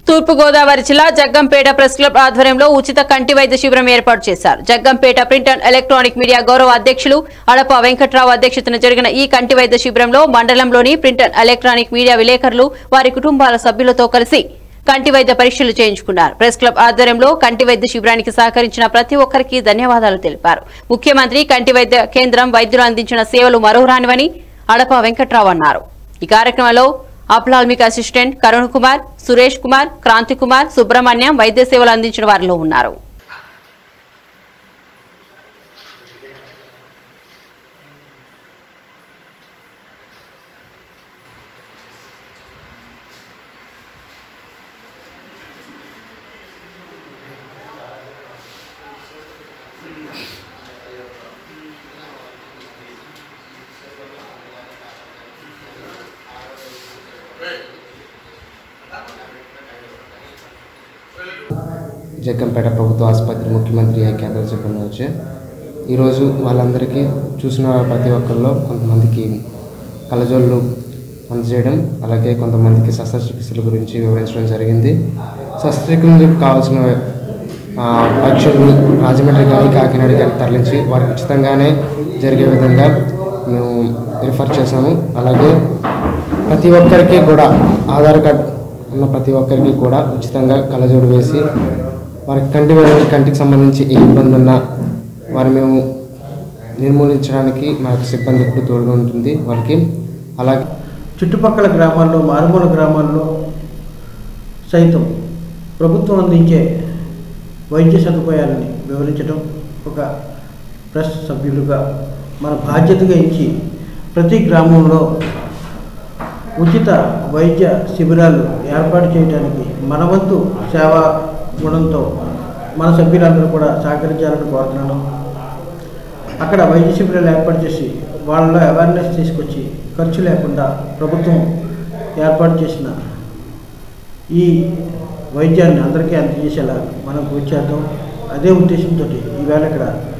తూర్పుగోదావరి జిల్లా Jaggampeta press club ఆధ్వర్యంలో ఉచిత కంటి వైద్య శిబిరం ఏర్పాటు చేశారు Jaggampeta print and electronic media గౌరవ అధ్యక్షులు అడప వెంకట్రావు అధ్యక్షతన జరిగిన ఈ కంటి వైద్య శిబిరంలో మండలంలోని ప్రింట్ అండ్ ఎలక్ట్రానిక్ మీడియా విలేకరులు వారి కుటుంబాల సభ్యులతో కలిసి కంటి వైద్య పరీక్షలు చేయించుకున్నారు ప్రెస్ క్లబ్ ఆధ్వర్యంలో కంటి వైద్య శిబిరానికి సహకరించిన ప్రతి ఒక్కరికి ధన్యవాదాలు తెలిపారు ముఖ్యమంత్రి కంటి వైద్య కేంద్రం వైద్యులు అందించిన సేవలు మరోరానివని అడప వెంకట్రావు అన్నారు ఈ కార్యక్రమంలో అప్లాల్మిక్ అసిస్టెంట్ కరుణ్ కుమార్ సురేష్ కుమార్ క్రాంతి కుమార్ సుబ్రహ్మణ్యం వైద్య సేవలు అందించిన వారిలో ఉన్నారు జగ్గంపేట ప్రభుత్వ ఆసుపత్రి ముఖ్యమంత్రి కేంద్ర సిబ్బంది వచ్చి ఈరోజు వాళ్ళందరికీ చూసిన ప్రతి ఒక్కరిలో కొంతమందికి కళ్ళజోళ్ళు అందజేయడం అలాగే కొంతమందికి శస్త్రచికిత్సల గురించి వివరించడం జరిగింది శస్త్రచికిత్సలకు కావాల్సిన ఆ, పరీక్షలు రాజమండ్రి కానీ కాకినాడ కానీ తరలించి వారికి ఉచితంగానే జరిగే విధంగా మేము రిఫర్ చేశాము అలాగే ప్రతి ఒక్కరికి కూడా ఆధార్ కార్డ్ ఉన్న ప్రతి ఒక్కరికి కూడా ఉచితంగా కళ్ళజోడు వేసి వారికి కంటి వేరే- కంటికి సంబంధించి ఏ ఇబ్బంది ఉన్నా వారు మేము నిర్మూలించడానికి మా యొక్క సిబ్బంది ఎప్పుడు తోడుగా ఉంటుంది వారికి అలాగే చుట్టుపక్కల గ్రామాల్లో మారుమూల గ్రామాల్లో సైతం ప్రభుత్వం అందించే వైద్య సదుపాయాలని వివరించడం ఒక ప్రెస్ సభ్యులుగా మన బాధ్యతగా ఇచ్చి ప్రతి గ్రామంలో ఉచిత వైద్య శిబిరాలు ఏర్పాటు చేయడానికి మన వంతు సేవా గుణంతో మన సభ్యులందరూ కూడా సహకరించాలని కోరుతున్నాను అక్కడ వైద్య శిబిరాలు ఏర్పాటు చేసి వాళ్ళలో అవేర్నెస్ తీసుకొచ్చి ఖర్చు లేకుండా ప్రభుత్వం ఏర్పాటు చేసిన ఈ వైద్యాన్ని అందరికీ అందజేసేలా మనం కృషి చేద్దాం అదే ఉద్దేశంతో ఈవేళ ఇక్కడ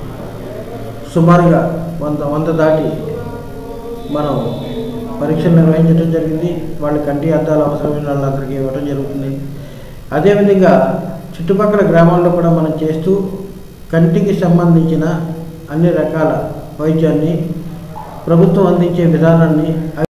సుమారుగా వంద వంద దాటి మనం పరీక్షలు నిర్వహించడం జరిగింది వాళ్ళ కంటి అద్దాలు అవసరమైన వాళ్ళందరికీ ఇవ్వడం జరుగుతుంది అదేవిధంగా చుట్టుపక్కల గ్రామాల్లో కూడా మనం చేస్తూ కంటికి సంబంధించిన అన్ని రకాల వైద్యాన్ని ప్రభుత్వం అందించే విధానాన్ని